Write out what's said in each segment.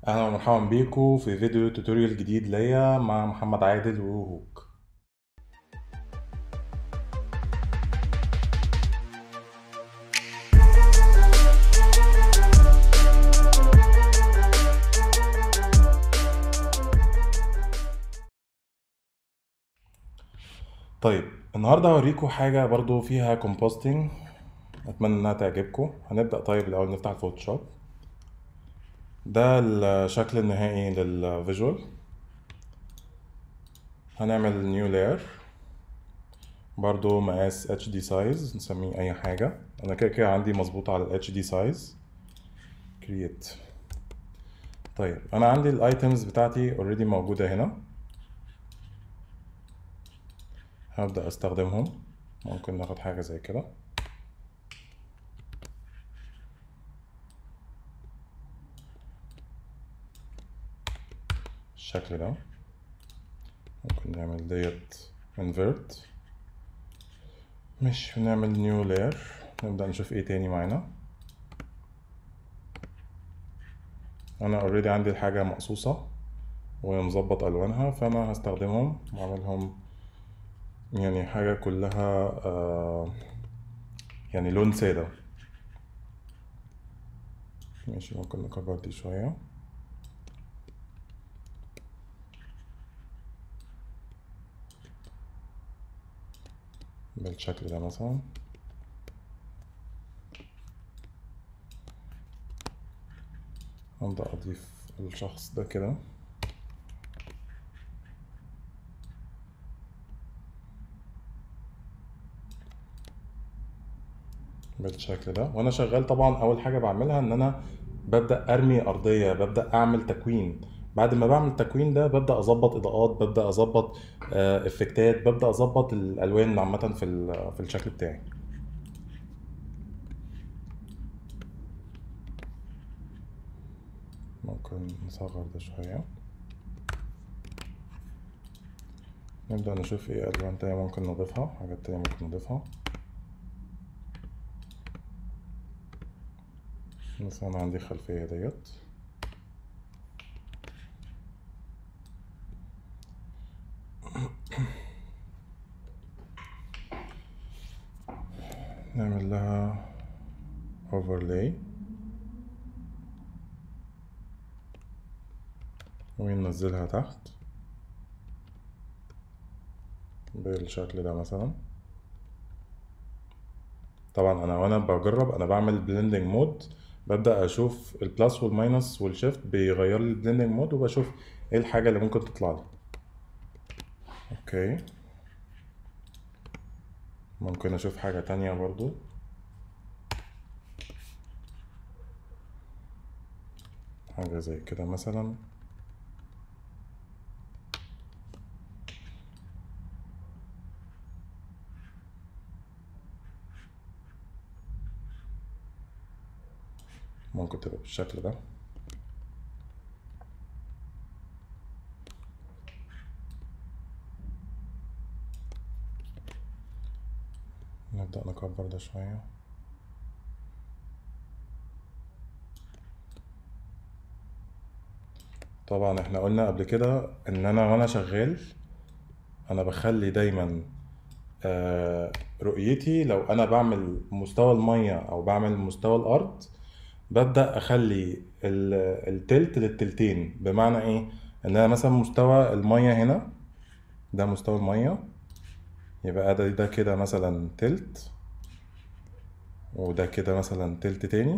اهلا ومرحبا بيكم في فيديو توتوريال جديد ليا مع محمد عادل وهوك طيب النهارده هوريكم حاجه برضو فيها كومبوستنج اتمنى انها تعجبكم هنبدا طيب الاول نفتح الفوتوشوب ده الشكل النهائي للفيجوال هنعمل نيو لاير برضو مقاس اتش دي سايز نسميه اي حاجه انا كده كده عندي مظبوط على الاتش دي سايز كرييت طيب انا عندي الايتمز بتاعتي اوريدي موجوده هنا هبدا استخدمهم ممكن ناخد حاجه زي كده الشكل ده ممكن نعمل ديت invert مش نعمل new layer نبدأ نشوف ايه تاني معانا انا اوريدي عندي الحاجة مقصوصة ومظبط الوانها فانا هستخدمهم واعملهم يعني حاجة كلها آه يعني لون سادة ماشي ممكن نكبر دي شوية بالشكل ده مثلا أبدأ أضيف الشخص ده كده بالشكل ده وانا شغال طبعا اول حاجه بعملها ان انا ببدا ارمي ارضيه ببدا اعمل تكوين بعد ما بعمل التكوين ده ببدا اظبط اضاءات ببدا اظبط آه، افكتات ببدا اظبط الالوان عامه في ال- في الشكل بتاعي ممكن نصغر ده شويه نبدا نشوف ايه الوان تانية ممكن نضيفها حاجات تانية ممكن نضيفها مثلا عندي خلفيه ديت نعمل لها overlay وننزلها تحت بالشكل ده مثلا طبعا انا وانا بجرب انا بعمل بلندنج مود ببدأ اشوف البلس والماينس والشيفت بيغير لي البلندنج مود وبشوف ايه الحاجة اللي ممكن تطلع لي اوكي ممكن اشوف حاجة تانية برضو حاجة زي كده مثلا ممكن تبقى بالشكل ده نبدأ نكبر ده شوية طبعا احنا قلنا قبل كده ان انا وانا شغال انا بخلي دايما آه، رؤيتي لو انا بعمل مستوى المية او بعمل مستوى الارض ببدأ اخلي ال- التلت للتلتين بمعنى ايه ان انا مثلا مستوى المية هنا ده مستوى المية يبقى ده ده كده مثلا تلت وده كده مثلا تلت تاني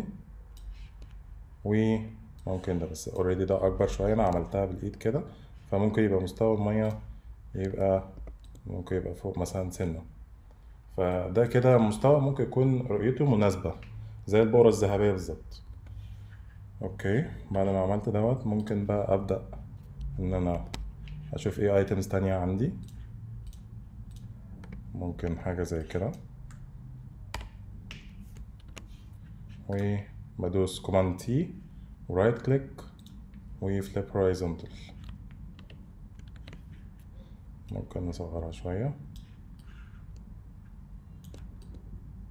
وممكن ده بس اوريدي ده اكبر شوية انا عملتها بالايد كده فممكن يبقى مستوى المية يبقى ممكن يبقى فوق مثلا سنة فده كده مستوى ممكن يكون رؤيته مناسبة زي البورة الذهبية بالظبط اوكي بعد ما عملت دوت ممكن بقى ابدأ ان انا اشوف ايه ايتمز تانية عندي ممكن حاجة زي كده وبدوس كوماند تي ورايت كليك وفليب هورايزونتال ممكن نصغرها شوية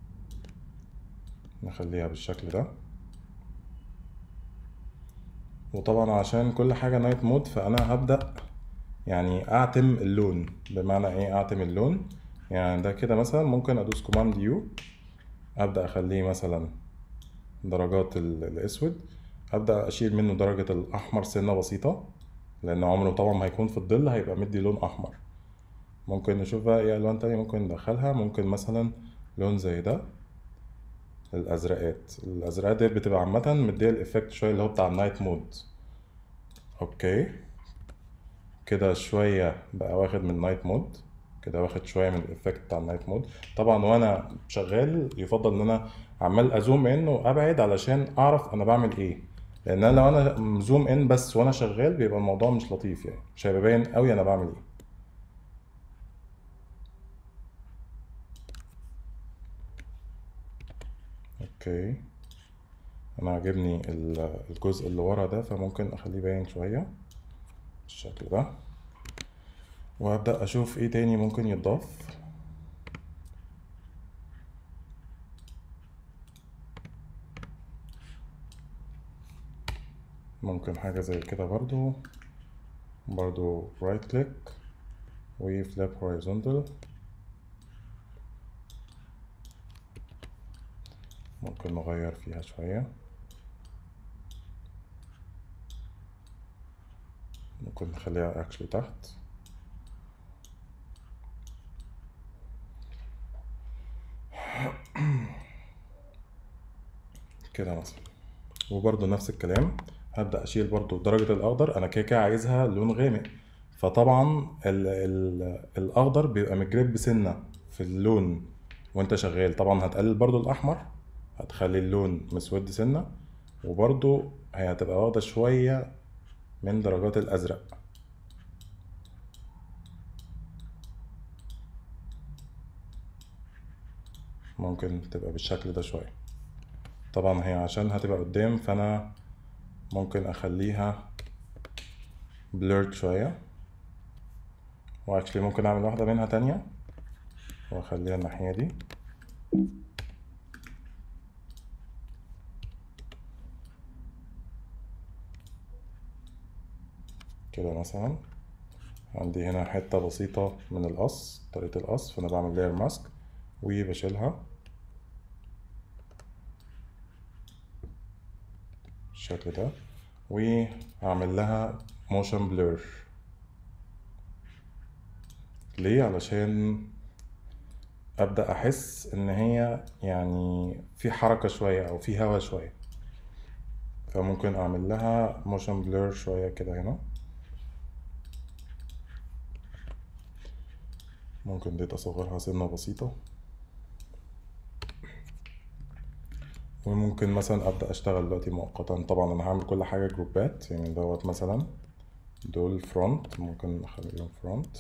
نخليها بالشكل ده وطبعا عشان كل حاجة نايت مود فأنا هبدأ يعني أعتم اللون بمعنى إيه أعتم اللون يعني ده كده مثلا ممكن أدوس كوماند يو أبدأ أخليه مثلا درجات ال- الأسود أبدأ أشيل منه درجة الأحمر سنة بسيطة لأن عمره طبعا ما هيكون في الظل هيبقى مدي لون أحمر ممكن نشوف بقى ايه ألوان تانية ممكن ندخلها ممكن مثلا لون زي ده الأزرقات الأزرقات ديت بتبقى عامة مدية الإفكت شوية اللي هو بتاع النايت مود أوكي كده شوية بقى واخد من النايت مود كده واخد شوية من الإفكت بتاع النايت مود طبعا وأنا شغال يفضل إن أنا عمال أزوم إن وأبعد علشان أعرف أنا بعمل إيه لأن أنا لو أنا زوم إن بس وأنا شغال بيبقى الموضوع مش لطيف يعني مش هيبقى باين أوي أنا بعمل إيه اوكي انا عاجبني ال- الجزء اللي ورا ده فممكن اخليه باين شوية بالشكل ده وابدأ اشوف ايه تاني ممكن يتضاف ممكن حاجة زي كده برضو برضو رايت كليك وفليب هوريزونتال ممكن نغير فيها شوية ممكن نخليها اكشلي تحت كده مثلا وبرضه نفس الكلام هبدأ أشيل برضه درجة الأخضر أنا كده كده عايزها لون غامق فطبعا ال ال الأخضر بيبقى مجرب سنة في اللون وأنت شغال طبعا هتقلل برضه الأحمر هتخلي اللون مسود سنة وبرضه هي هتبقى واخدة شوية من درجات الأزرق ممكن تبقى بالشكل ده شوية طبعا هي عشان هتبقى قدام فأنا ممكن أخليها blurred شوية واكشلي ممكن أعمل واحدة منها تانية وأخليها الناحية دي كده مثلا عندي هنا حتة بسيطة من القص طريقة القص فأنا بعمل layer ماسك وبشيلها بالشكل ده وهعمل لها موشن بلور ليه علشان ابدا احس ان هي يعني في حركه شويه او في هوا شويه فممكن اعمل لها موشن بلور شويه كده هنا ممكن دي اصغرها سنه بسيطه وممكن مثلا ابدا اشتغل دلوقتي مؤقتا طبعا انا هعمل كل حاجه جروبات يعني دوت مثلا دول فرونت ممكن اخليهم فرونت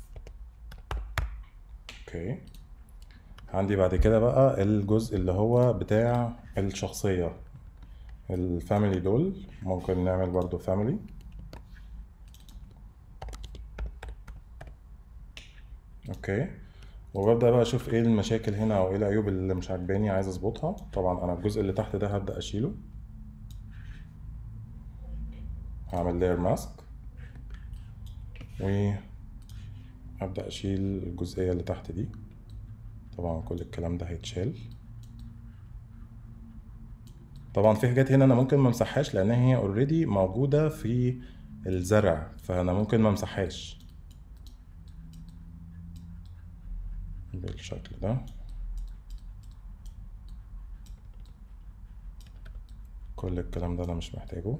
اوكي عندي بعد كده بقى الجزء اللي هو بتاع الشخصيه الفاميلي دول ممكن نعمل برضو فاميلي اوكي وببدأ بقى أشوف إيه المشاكل هنا أو إيه العيوب اللي مش عاجباني عايز أظبطها طبعا أنا الجزء اللي تحت ده هبدأ أشيله هعمل layer ماسك وأبدأ أشيل الجزئية اللي تحت دي طبعا كل الكلام ده هيتشال طبعا في حاجات هنا أنا ممكن ممسحهاش لأن هي اوريدي موجودة في الزرع فأنا ممكن ممسحهاش بالشكل ده كل الكلام ده انا مش محتاجه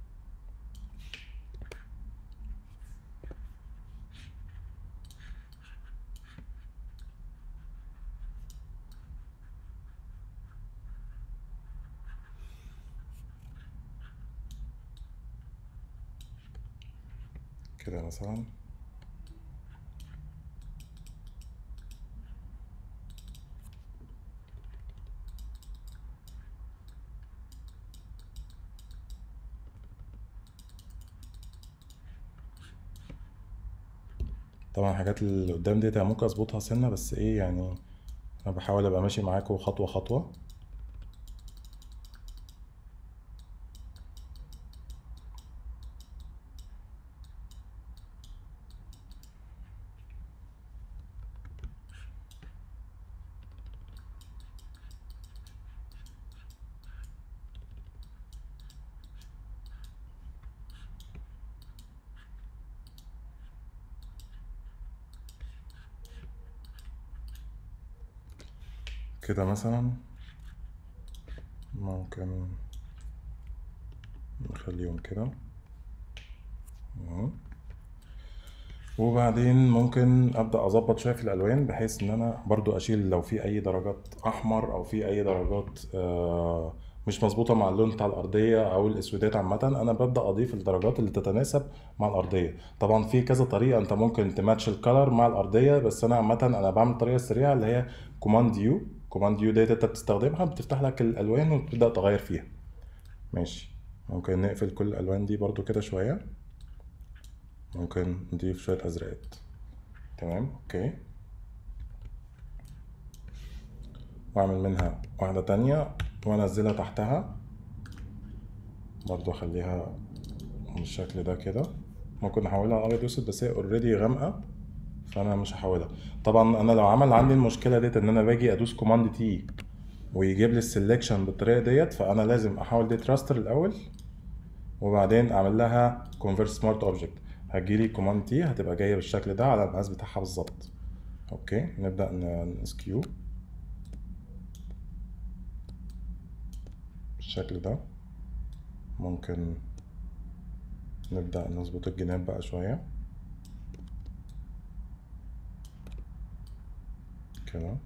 كده مثلا طبعا الحاجات اللي قدام ديت أنا ممكن اظبطها سنة بس ايه يعني انا بحاول ابقى ماشي معاكم خطوة خطوة كده مثلا ممكن نخليهم كده اهو. وبعدين ممكن ابدا اظبط شويه في الالوان بحيث ان انا برضو اشيل لو في اي درجات احمر او في اي درجات آه، مش مظبوطه مع اللون بتاع الارضيه او الاسودات عامه انا ببدا اضيف الدرجات اللي تتناسب مع الارضيه طبعا في كذا طريقه انت ممكن تماتش الكلر مع الارضيه بس انا عامه انا بعمل الطريقه السريعه اللي هي كوماند يو كوماند يو ديت انت بتستخدمها بتفتح لك الالوان وتبدا تغير فيها ماشي ممكن نقفل كل الالوان دي برضو كده شويه ممكن نضيف شويه ازرقات تمام اوكي واعمل منها واحده تانية وانزلها تحتها برضو اخليها بالشكل ده كده ممكن احولها ابيض واسود بس هي اوريدي غامقه فانا مش هحولها طبعا انا لو عمل عندي المشكله ديت ان انا باجي ادوس كوماند تي ويجيب لي السلكشن بالطريقه ديت فانا لازم احول ديت راستر الاول وبعدين اعمل لها convert smart object هتجيلي كوماند تي هتبقى جايه بالشكل ده على المقاس بتاعها بالظبط اوكي نبدا نسكيو بالشكل ده ممكن نبدأ نظبط الجناب بقى شوية كده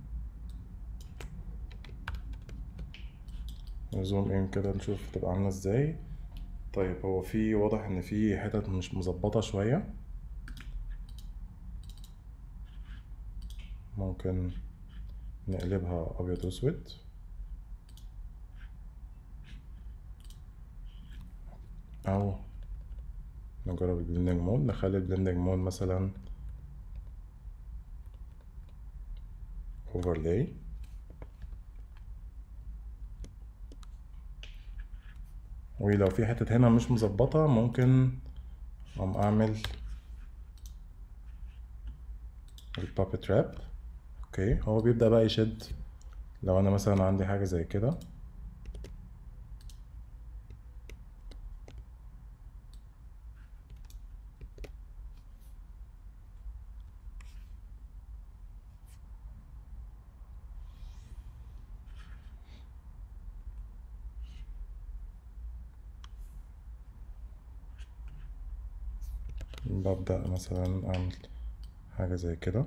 نزوم ان كده نشوف تبقى عاملة ازاي طيب هو في واضح ان في حتت مش مظبطة شوية ممكن نقلبها ابيض واسود او نجرب البلندنج مود نخلي البلندنج مود مثلا overlay ولو في حتة هنا مش مظبطة ممكن اقوم اعمل البابي تراب اوكي هو بيبدأ بقى يشد لو انا مثلا عندي حاجة زي كده ببدأ مثلا أعمل حاجة زي كده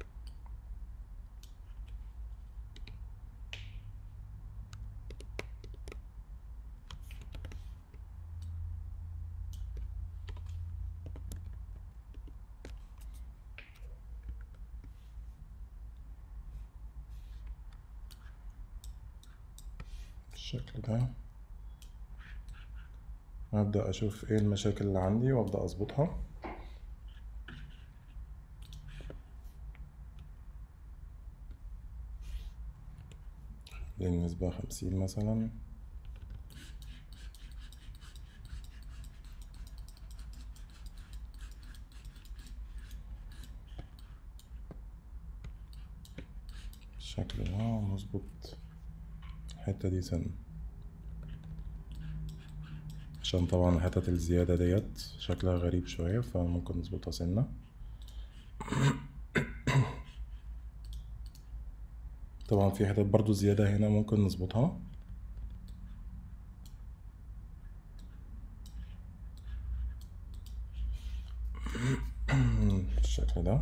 بالشكل ده أبدأ أشوف إيه المشاكل اللي عندي وأبدأ أظبطها النسبة خمسين مثلا بالشكل ده ونظبط الحتة دي سن عشان طبعا الحتت الزيادة ديت شكلها غريب شوية فممكن نظبطها سنة طبعا في حتت برضو زيادة هنا ممكن نظبطها بالشكل ده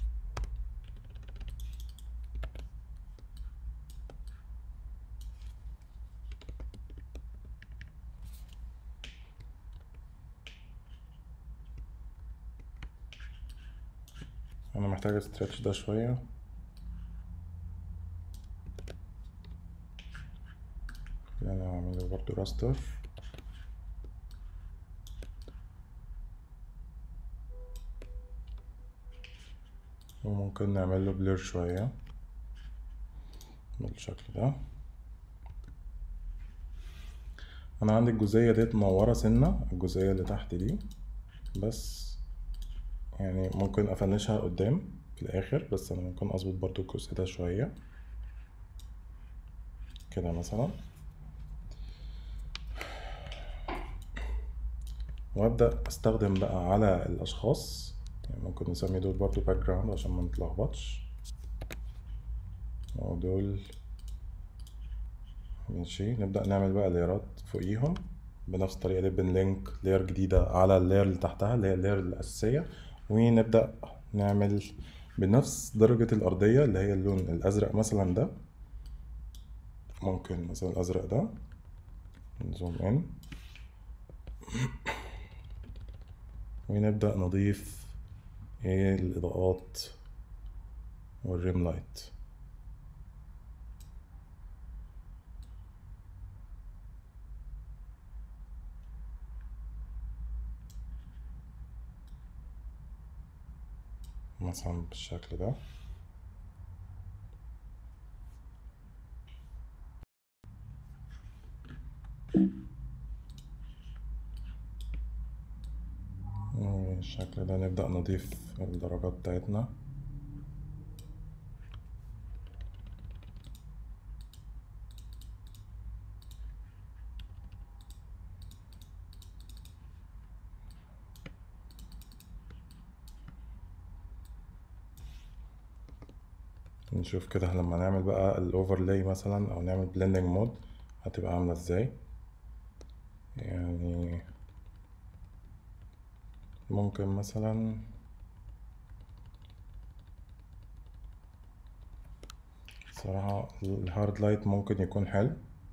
انا محتاج استرتش ده شوية انا هعمله برضو راستر وممكن نعمل له بلير شوية بالشكل ده انا عندي الجزئية ديت منورة سنة الجزئية اللي تحت دي بس يعني ممكن افنشها قدام في الاخر بس انا ممكن اظبط برضو الجزء ده شوية كده مثلا وابدا استخدم بقى على الاشخاص يعني ممكن نسمي دول برضو باك جراوند عشان ما نتلخبطش ودول ماشي نبدأ نعمل بقى ليرات فوقيهم بنفس الطريقة دي بنلينك لير جديدة على اللير اللي تحتها اللي هي اللير الأساسية ونبدأ نعمل بنفس درجة الأرضية اللي هي اللون الأزرق مثلا ده ممكن مثلا الأزرق ده نزوم إن ونبدأ نضيف ايه الإضاءات والريم لايت مثلا بالشكل ده بالشكل ده نبدأ نضيف الدرجات بتاعتنا نشوف كده لما نعمل بقى الاوفرلاي مثلا او نعمل بلندنج مود هتبقى عاملة ازاي يعني ممكن مثلا صراحة الهارد لايت ممكن يكون حلو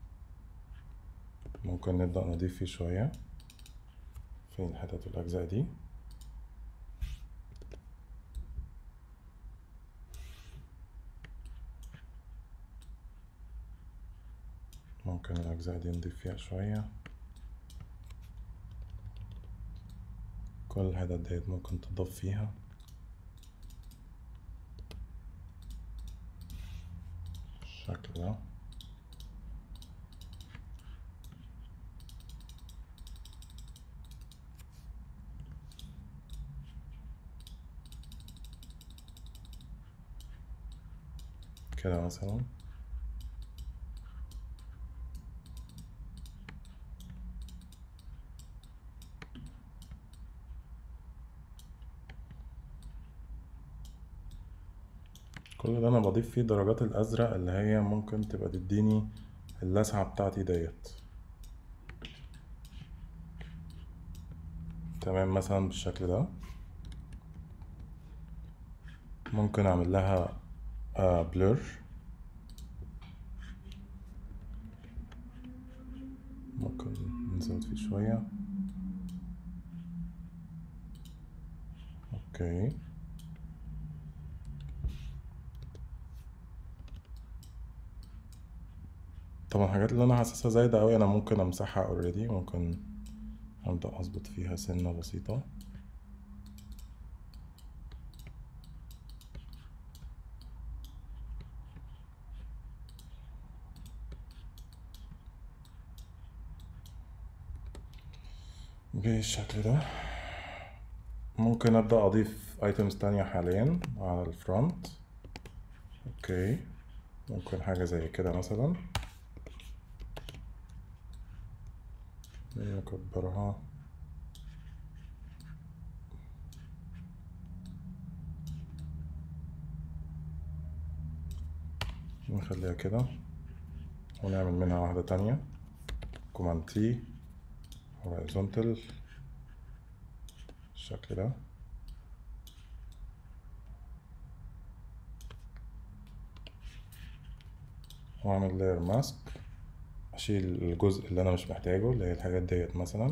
ممكن نبدأ نضيف فيه شوية في الحتت والأجزاء دي ممكن الأجزاء دي نضيف فيها شوية كل الحتت ديت ممكن تضاف فيها بالشكل ده كده مثلا كل ده انا بضيف فيه درجات الازرق اللي هي ممكن تبقى تديني اللسعة بتاعتي ديت تمام مثلا بالشكل ده ممكن اعمل لها بلور ممكن نزود فيه شوية اوكي طبعا الحاجات اللي انا حاسسها زايدة اوي انا ممكن امسحها اوريدي ممكن ابدأ اظبط فيها سنة بسيطة بالشكل ده ممكن ابدأ اضيف ايتمز تانية حاليا على الفرونت اوكي ممكن حاجة زي كده مثلا نكبرها نخليها كده ونعمل منها واحدة تانية كوماند تي horizontal بالشكل ده واعمل layer mask اشيل الجزء اللي انا مش محتاجه اللي هي الحاجات ديت مثلا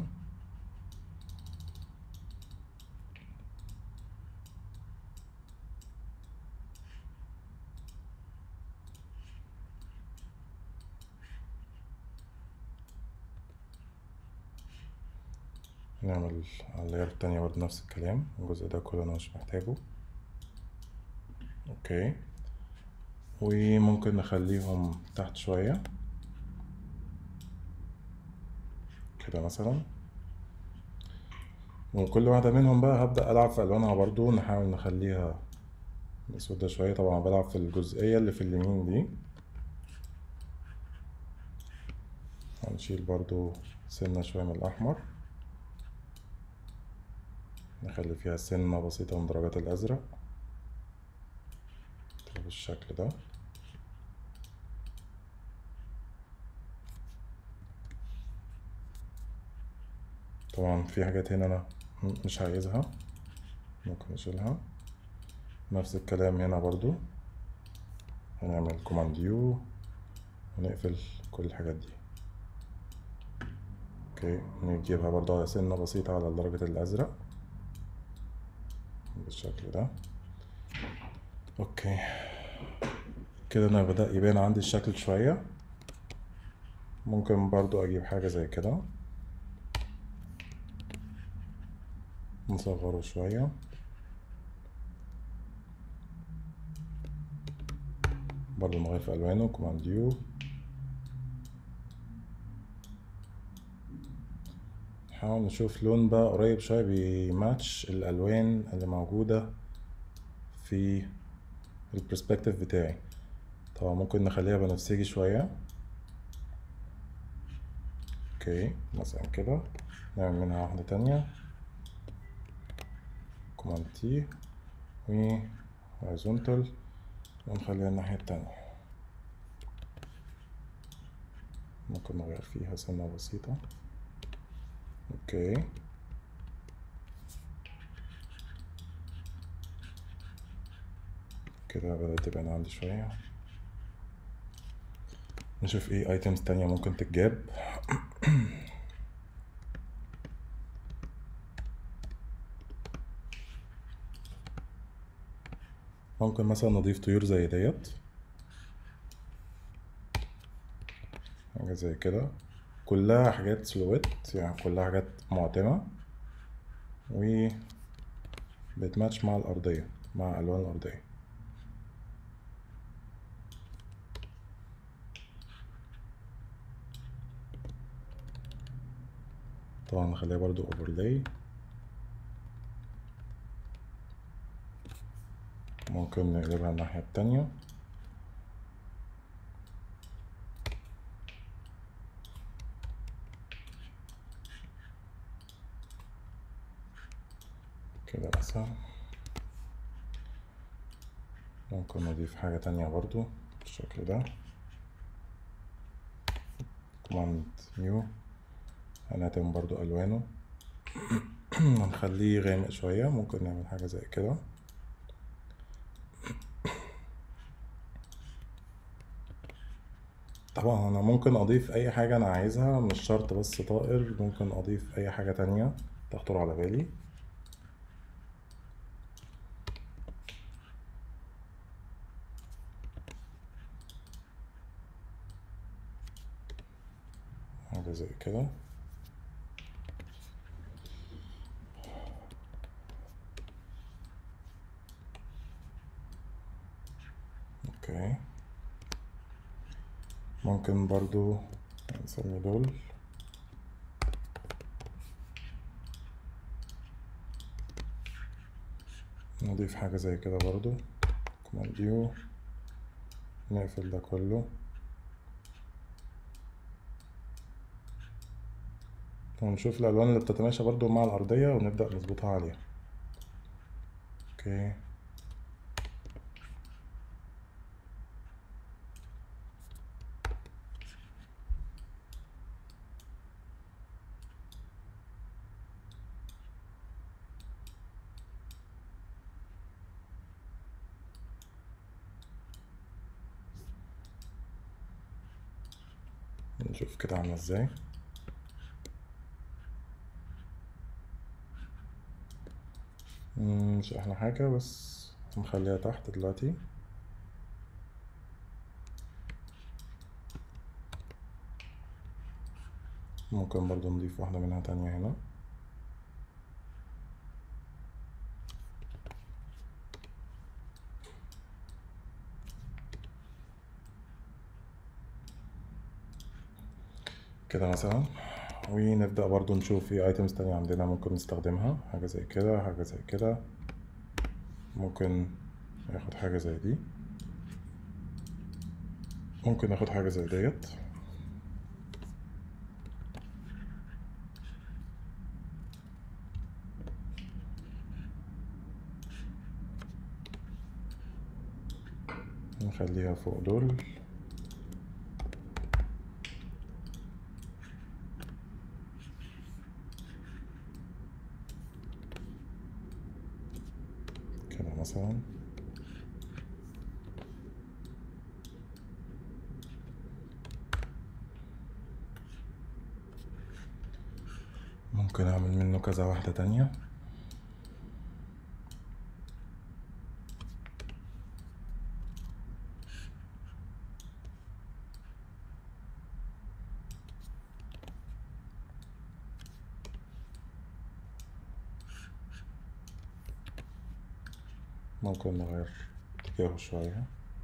نعمل على اللاير التانية برضه نفس الكلام الجزء ده كله انا مش محتاجه اوكي وممكن نخليهم تحت شوية كده مثلا وكل واحدة منهم بقى هبدأ ألعب في ألوانها برضو نحاول نخليها مسودة شوية طبعا بلعب في الجزئية اللي في اليمين دي هنشيل برضو سنة شوية من الأحمر نخلي فيها سنة بسيطة من درجات الأزرق بالشكل ده طبعا في حاجات هنا انا م- مش عايزها ممكن اشيلها نفس الكلام هنا برضو هنعمل كوماند يو ونقفل كل الحاجات دي اوكي نجيبها برضو على سنة بسيطة على درجة الازرق بالشكل ده اوكي كده انا بدأ يبان عندي الشكل شوية ممكن برضو اجيب حاجة زي كده نصغره شوية برضو نغير في الوانه كوماند يو نحاول نشوف لون بقى قريب شوية بيماتش الالوان اللي موجودة في البرسبكتيف بتاعي طبعا ممكن نخليها بنفسجي شوية اوكي مثلا كده نعمل منها واحدة تانية كوماند تي و هوريزونتال ونخليها الناحية التانية ممكن نغير فيها سنة بسيطة اوكي كده بدأت تبان عندي شوية نشوف ايه ايتمز تانية ممكن تتجاب ممكن مثلا نضيف طيور زي ديت حاجة زي كده كلها حاجات سلويت يعني كلها حاجات معتمة و بتماتش مع الأرضية مع ألوان الأرضية طبعا نخليها برضو overlay ممكن نقلبها الناحية التانية كده مثلا ممكن نضيف حاجة تانية برضو بالشكل ده كوماند نيو هنعتم برضو ألوانه هنخليه غامق شوية ممكن نعمل حاجة زي كده طبعا انا ممكن اضيف اي حاجة انا عايزها مش شرط بس طائر ممكن اضيف اي حاجة تانية تخطر على بالي حاجة زي كده اوكي ممكن برضو نسمي دول نضيف حاجة زي كده برضو كوماند يو نقفل ده كله ونشوف الألوان اللي بتتماشى برضو مع الأرضية ونبدأ نظبطها عليها اوكي نشوف كده عاملة ازاي مم، مش احلى حاجة بس نخليها تحت دلوقتي ممكن برضو نضيف واحدة منها تانية هنا كده مثلا ونبدأ برضو نشوف في ايتمز تانية عندنا ممكن نستخدمها حاجة زي كده حاجة زي كده ممكن ناخد حاجة زي دي ممكن ناخد حاجة زي ديت نخليها فوق دول مثلا ممكن اعمل منه كذا واحدة تانية ممكن نغير اتجاهه شوية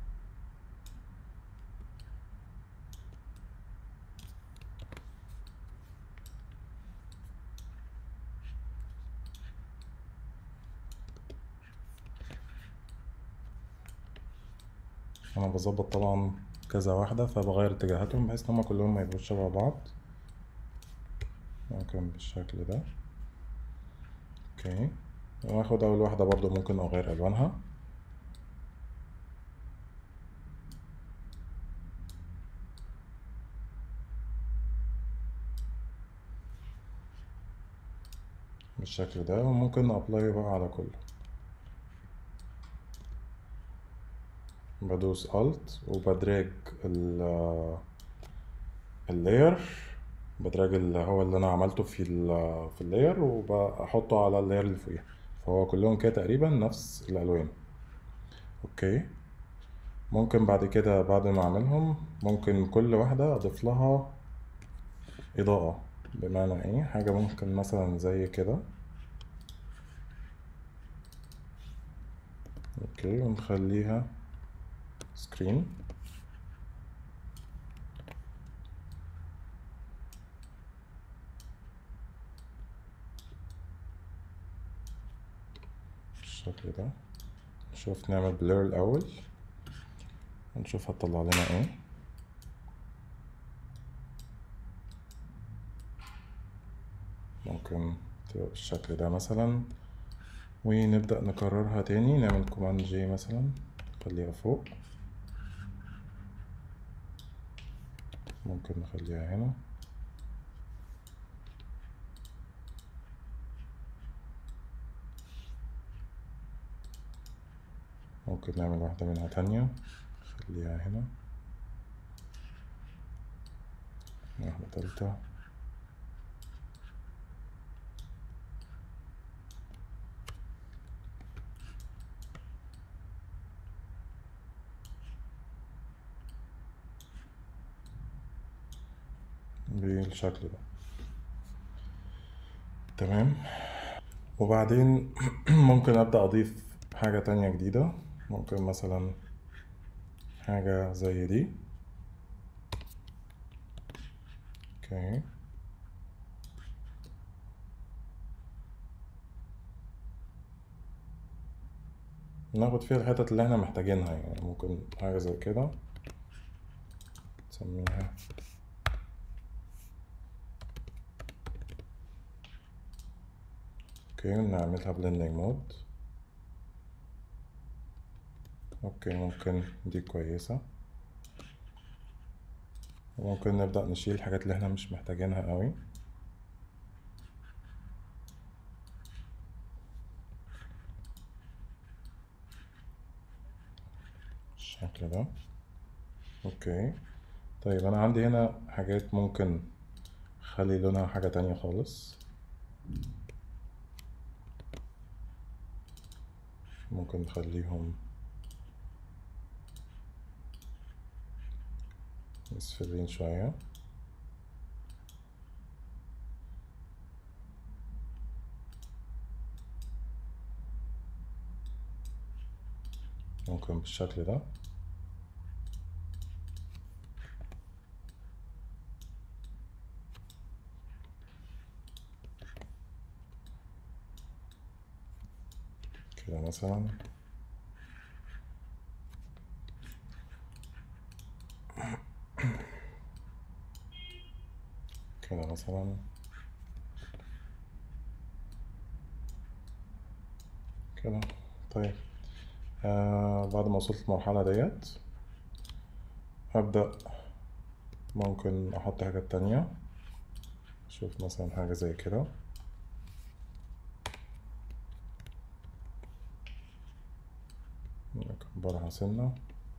انا بظبط طبعا كذا واحدة فبغير اتجاهاتهم بحيث ان هما كلهم ما يبقوش شبه بعض ممكن بالشكل ده اوكي واخد اول واحدة برضو ممكن اغير الوانها بالشكل ده وممكن ابلاي بقى على كله بدوس الت وبدراج ال اللاير بدراج اللي هو اللي انا عملته في ال في اللاير وبحطه على اللاير اللي فوقيها فهو كلهم كده تقريبا نفس الالوان اوكي ممكن بعد كده بعد ما اعملهم ممكن كل واحدة اضيف لها اضاءة بمعنى ايه حاجة ممكن مثلا زي كده اوكي ونخليها سكرين بالشكل ده نشوف نعمل بلور الاول ونشوف هتطلع لنا ايه ممكن تبقى بالشكل ده مثلا ونبدأ نكررها تاني نعمل كوماند جي مثلا نخليها فوق ممكن نخليها هنا ممكن نعمل واحدة منها تانية نخليها هنا واحدة تالتة بالشكل ده تمام وبعدين ممكن أبدأ أضيف حاجة تانية جديدة ممكن مثلا حاجة زي دي اوكي ناخد فيها الحتت اللي احنا محتاجينها يعني ممكن حاجة زي كده نسميها اوكي نعملها بلندنج مود اوكي ممكن دي كويسة وممكن نبدأ نشيل الحاجات اللي احنا مش محتاجينها قوي بالشكل ده اوكي طيب انا عندي هنا حاجات ممكن اخلي لونها حاجة تانية خالص ممكن نخليهم مصفرين شوية ممكن بالشكل ده كده مثلا كده مثلا كده طيب آه بعد ما وصلت المرحلة ديت هبدأ ممكن أحط حاجات تانية أشوف مثلا حاجة زي كده نكبرها سنة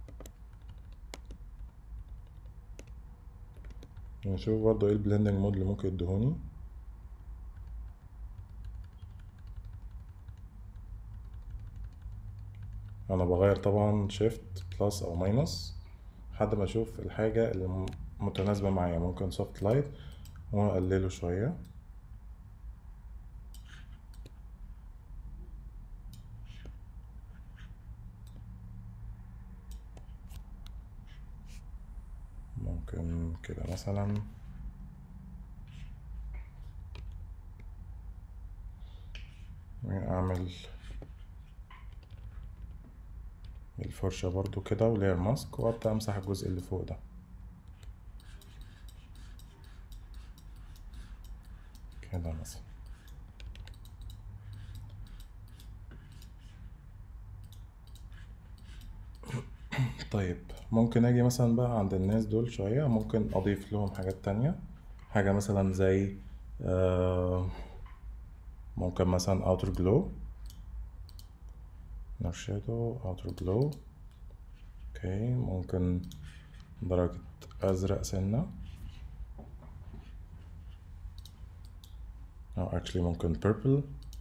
نشوف برضو ايه البلندنج مود اللي ممكن يدهوني انا بغير طبعا شيفت بلس او ماينس لحد ما اشوف الحاجة اللي متناسبة معايا ممكن سوفت لايت واقلله شوية ممكن كده مثلا اعمل الفرشة برضو كده ولير ماسك وابدأ امسح الجزء اللي فوق ده كده مثلا طيب ممكن اجي مثلا بقى عند الناس دول شوية ممكن اضيف لهم حاجات تانية حاجة مثلا زي آه ممكن مثلا outer glow inner shadow outer glow اوكي ممكن درجة ازرق سنة او actually ممكن purple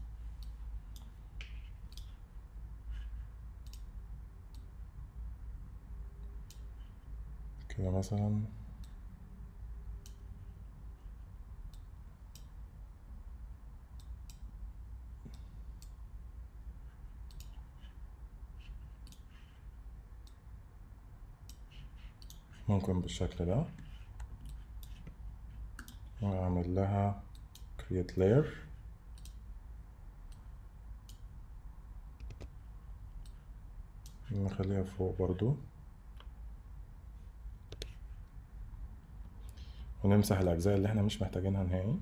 كده مثلا ممكن بالشكل ده واعمل لها create layer نخليها فوق برضو ونمسح الأجزاء اللي احنا مش محتاجينها نهائي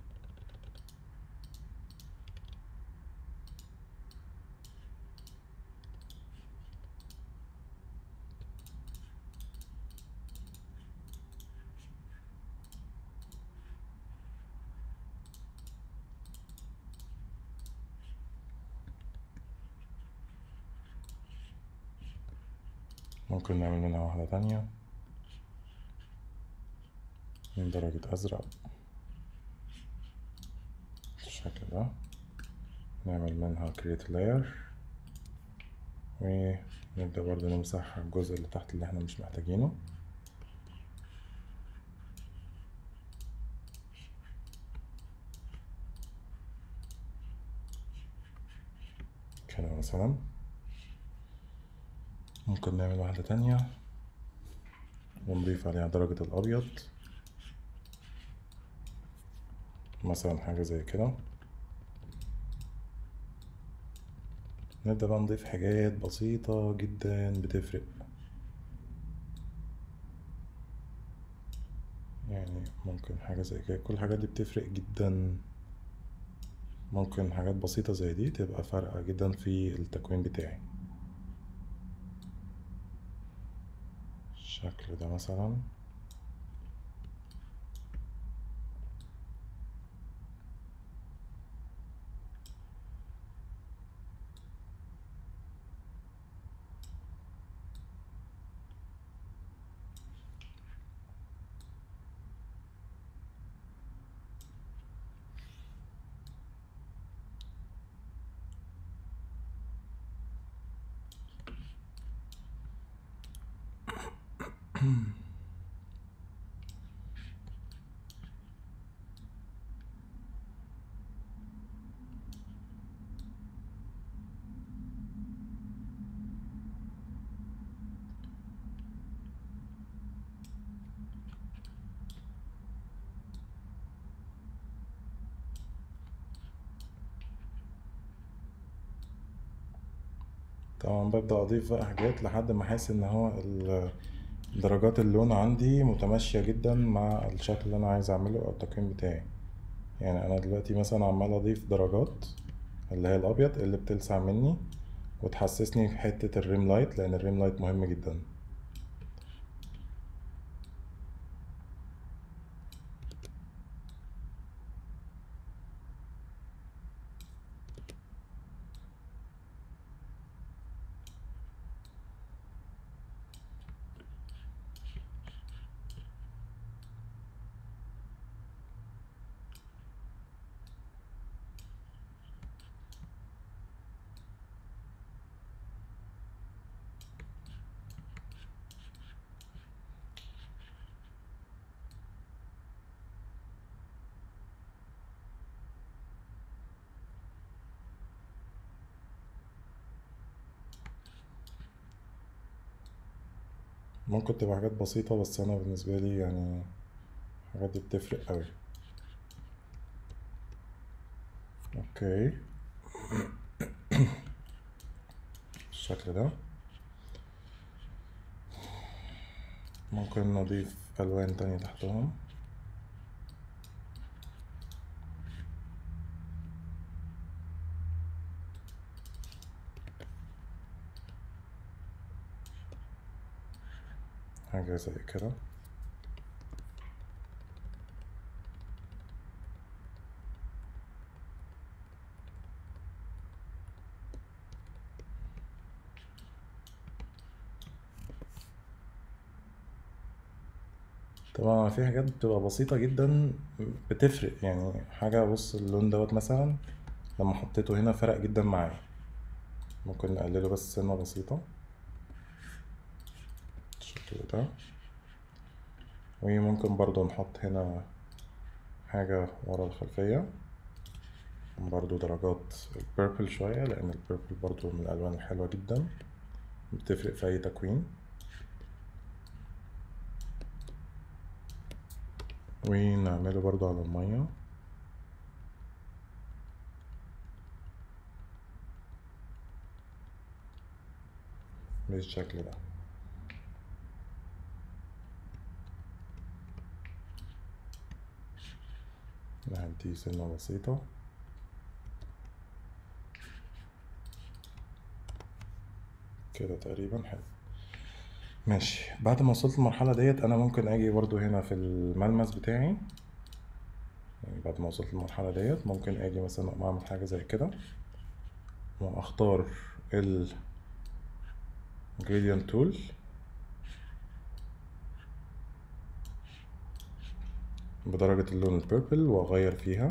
ممكن نعمل منها واحدة تانية من درجة أزرق بالشكل ده نعمل منها create layer ونبدأ برضه نمسح الجزء اللي تحت اللي احنا مش محتاجينه كده مثلا ممكن نعمل واحدة تانية ونضيف عليها درجة الأبيض مثلا حاجة زي كده نبدأ بقى نضيف حاجات بسيطة جدا بتفرق يعني ممكن حاجة زي كده كل الحاجات دي بتفرق جدا ممكن حاجات بسيطة زي دي تبقى فارقة جدا في التكوين بتاعي الشكل ده مثلا طبعا ببدأ أضيف بقى حاجات لحد ما أحس إن هو ال- درجات اللون عندي متماشية جدا مع الشكل اللي أنا عايز أعمله أو التقييم بتاعي يعني أنا دلوقتي مثلا عمال أضيف درجات اللي هي الأبيض اللي بتلسع مني وتحسسني في حتة الريم لايت لأن الريم لايت مهم جدا ممكن تبقى حاجات بسيطة بس أنا بالنسبة لي يعني الحاجات دي بتفرق أوي أوكي بالشكل ده ممكن نضيف ألوان تانية تحتهم حاجة زي كده طبعا في حاجات بتبقى بسيطة جدا بتفرق يعني حاجة بص اللون دوت مثلا لما حطيته هنا فرق جدا معايا ممكن نقلله بس سنة بسيطة بالشكل ده وممكن برضو نحط هنا حاجة ورا الخلفية برضو درجات البيربل شوية لأن البيربل برضو من الألوان الحلوة جدا بتفرق في أي تكوين ونعمله برضو على المية بالشكل ده نهديه سنة بسيطة كده تقريبا حلو ماشي بعد ما وصلت المرحلة ديت أنا ممكن أجي برضو هنا في الملمس بتاعي يعني بعد ما وصلت المرحلة ديت ممكن أجي مثلا أقوم أعمل حاجة زي كده وأختار ال gradient tool بدرجة اللون البيربل وأغير فيها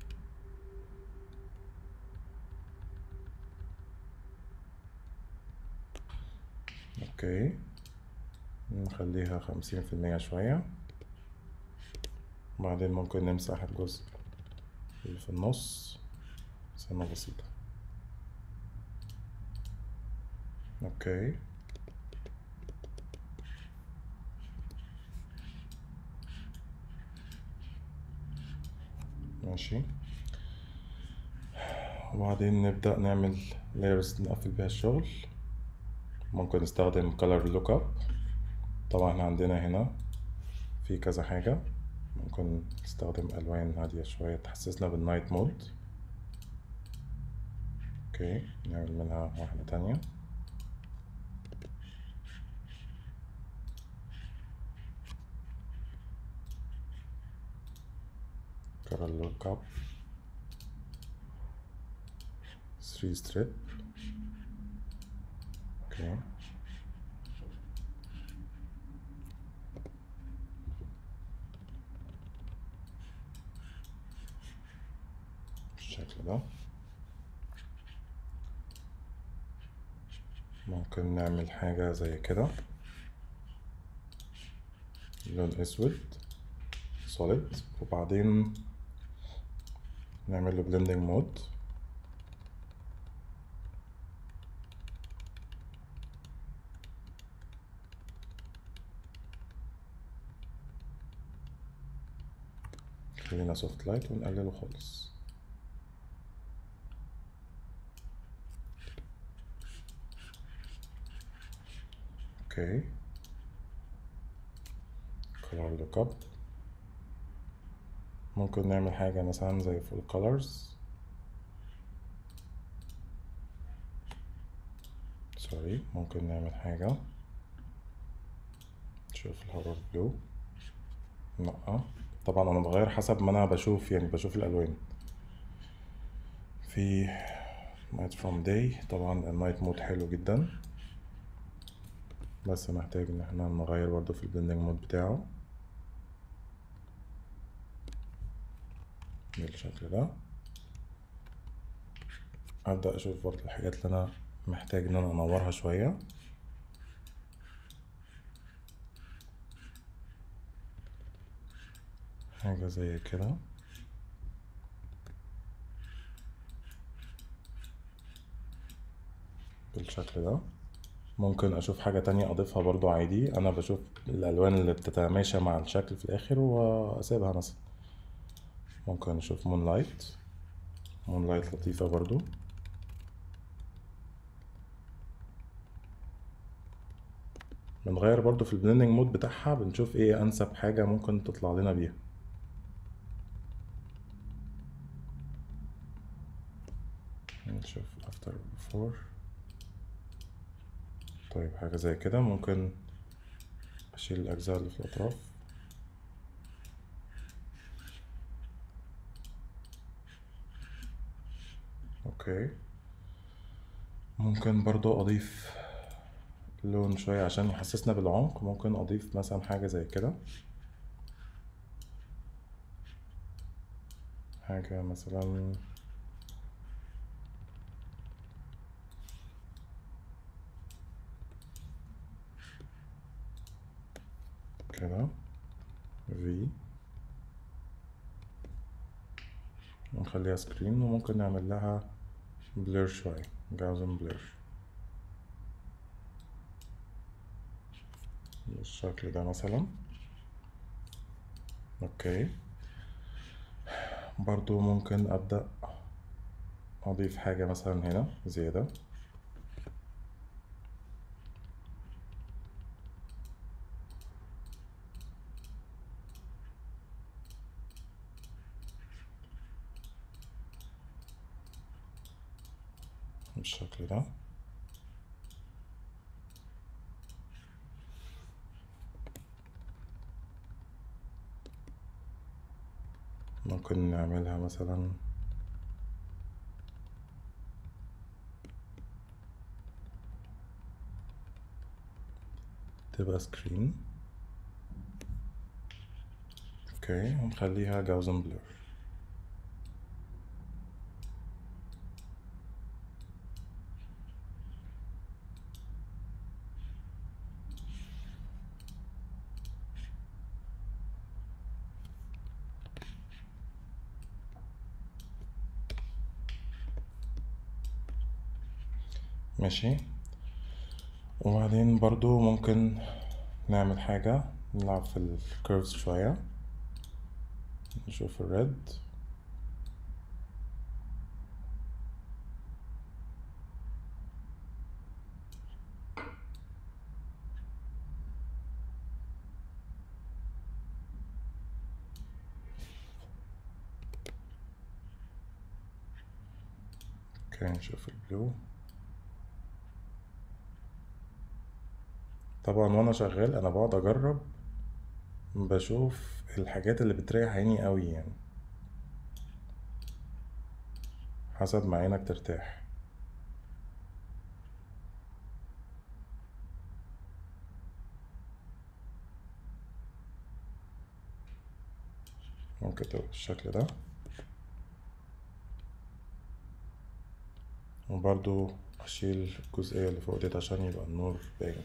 اوكي نخليها خمسين في المية شوية بعدين ممكن نمسح الجزء اللي في النص سنة بسيطة اوكي ماشي وبعدين نبدأ نعمل layers نقفل بيها الشغل ممكن نستخدم color lookup طبعا احنا عندنا هنا في كذا حاجة ممكن نستخدم ألوان هادية شوية تحسسنا بالنايت مود اوكي نعمل منها واحدة تانية color lookup 3 strip اوكي بالشكل ده ممكن نعمل حاجة زي كده لون اسود solid وبعدين نعمل له blending mode خلينا soft light ونقلله خالص اوكي color lookup ممكن نعمل حاجة مثلا زي full colors سوري ممكن نعمل حاجة نشوف الهورر بلو لأ طبعا أنا بغير حسب ما أنا بشوف يعني بشوف الألوان في night from day طبعا النايت مود حلو جدا بس محتاج ان احنا نغير برضه في البلندنج مود بتاعه بالشكل ده ابدا اشوف برضه الحاجات اللي انا محتاج ان انا انورها شويه حاجه زي كده بالشكل ده ممكن اشوف حاجة تانية اضيفها برضو عادي انا بشوف الالوان اللي بتتماشى مع الشكل في الاخر واسيبها مثلا ممكن اشوف مون لايت مون لايت لطيفة برضو بنغير برضو في البلندنج مود بتاعها بنشوف ايه انسب حاجة ممكن تطلع لنا بيها نشوف after before طيب حاجة زي كده ممكن أشيل الأجزاء اللي في الأطراف أوكي ممكن برضو أضيف لون شوية عشان يحسسنا بالعمق ممكن أضيف مثلا حاجة زي كده حاجة مثلا كده في ونخليها سكرين وممكن نعمل لها بلير شوية جاوزن بلير بالشكل ده مثلا اوكي برضو ممكن ابدأ اضيف حاجة مثلا هنا زيادة بالشكل ده ممكن نعملها مثلا تبقى سكرين اوكي ونخليها جاوزن بلور ماشي وبعدين برضو ممكن نعمل حاجة نلعب في الكيرفز شوية نشوف الريد اوكي نشوف البلو طبعا وانا شغال انا بقعد اجرب بشوف الحاجات اللي بتريح عيني قوي يعني حسب ما عينك ترتاح ممكن تبقى بالشكل ده وبرضو اشيل الجزئية اللي فوق ديت عشان يبقى النور باين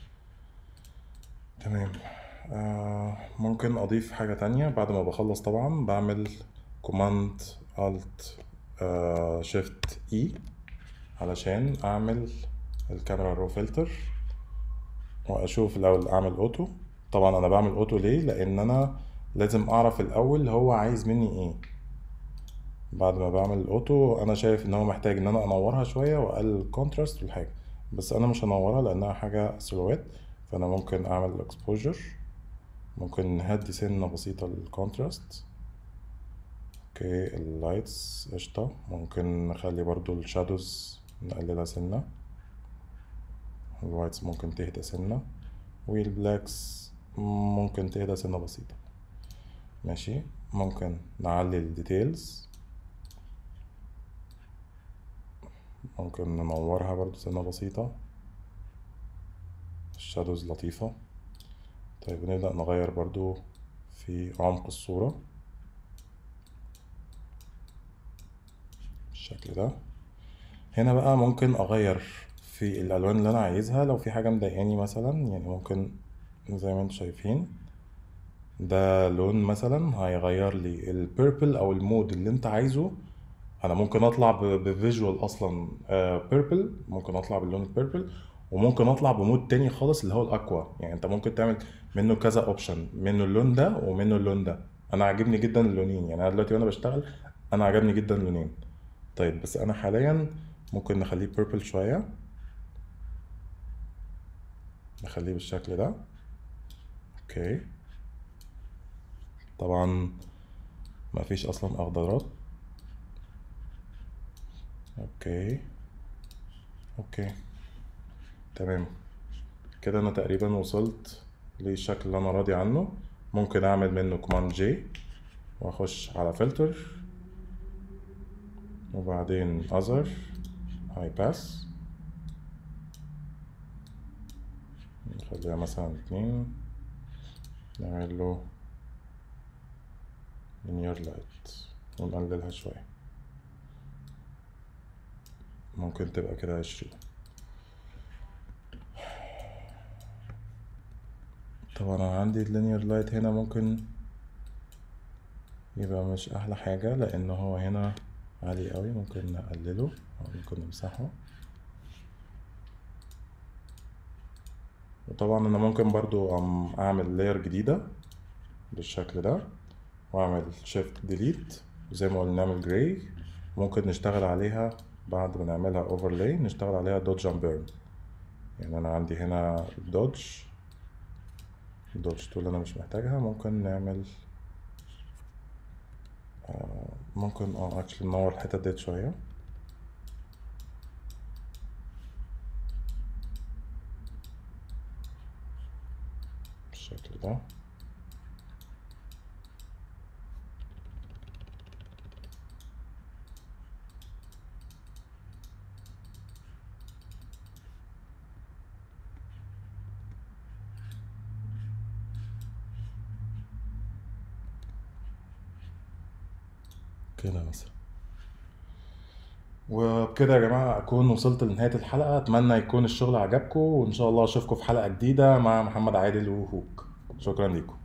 تمام آه ممكن اضيف حاجة تانية بعد ما بخلص طبعا بعمل كوماند الت شيفت اي علشان اعمل الكاميرا رو فلتر واشوف الاول اعمل اوتو طبعا انا بعمل اوتو ليه لان انا لازم اعرف الاول هو عايز مني ايه بعد ما بعمل الاوتو انا شايف ان هو محتاج ان انا انورها شويه واقلل الكونتراست والحاجه بس انا مش هنورها لانها حاجه سيلويت فانا ممكن اعمل اكسبوجر ممكن نهدي سنه بسيطه الكونتراست اوكي اللايتس قشطه ممكن نخلي برضو الشادوز نقللها سنه الوايتس ممكن تهدى سنه والبلاكس ممكن تهدى سنه بسيطه ماشي ممكن نعلي الديتيلز ممكن ننورها برضو سنة بسيطة الشادوز لطيفة طيب نبدأ نغير برضو في عمق الصورة بالشكل ده هنا بقى ممكن أغير في الألوان اللي أنا عايزها لو في حاجة مضايقاني مثلا يعني ممكن زي ما انتم شايفين ده لون مثلا هيغير لي البيربل او المود اللي انت عايزه انا ممكن اطلع بفيجوال اصلا بيربل ممكن اطلع باللون البيربل وممكن اطلع بمود تاني خالص اللي هو الاكوا يعني انت ممكن تعمل منه كذا اوبشن منه اللون ده ومنه اللون ده انا عاجبني جدا اللونين يعني انا دلوقتي وانا بشتغل انا عجبني جدا اللونين طيب بس انا حاليا ممكن نخليه بيربل شويه نخليه بالشكل ده اوكي طبعا ما فيش اصلا اخضرات اوكي اوكي تمام كده انا تقريبا وصلت للشكل اللي انا راضي عنه ممكن اعمل منه كوماند جي واخش على فلتر وبعدين other high pass نخليها مثلا اتنين نعمل له linear light ونقللها شوية ممكن تبقى كده عشرين طبعا انا عندي اللينير لايت هنا ممكن يبقى مش احلى حاجة لان هو هنا عالي قوي ممكن نقلله او ممكن نمسحه وطبعا انا ممكن برضو أم- اعمل لاير جديدة بالشكل ده واعمل شيفت ديليت وزي ما قلنا نعمل جراي ممكن نشتغل عليها بعد ما نعملها اوفرلاي نشتغل عليها دوج اند بيرن يعني انا عندي هنا دوج الدوج تول انا مش محتاجها ممكن نعمل آه، ممكن اه اكشلي ننور الحتت ديت شوية بالشكل ده كده مثلا وبكده يا جماعة أكون وصلت لنهاية الحلقة أتمنى يكون الشغل عجبكم وإن شاء الله أشوفكم في حلقة جديدة مع محمد عادل وهوك شكرا لكم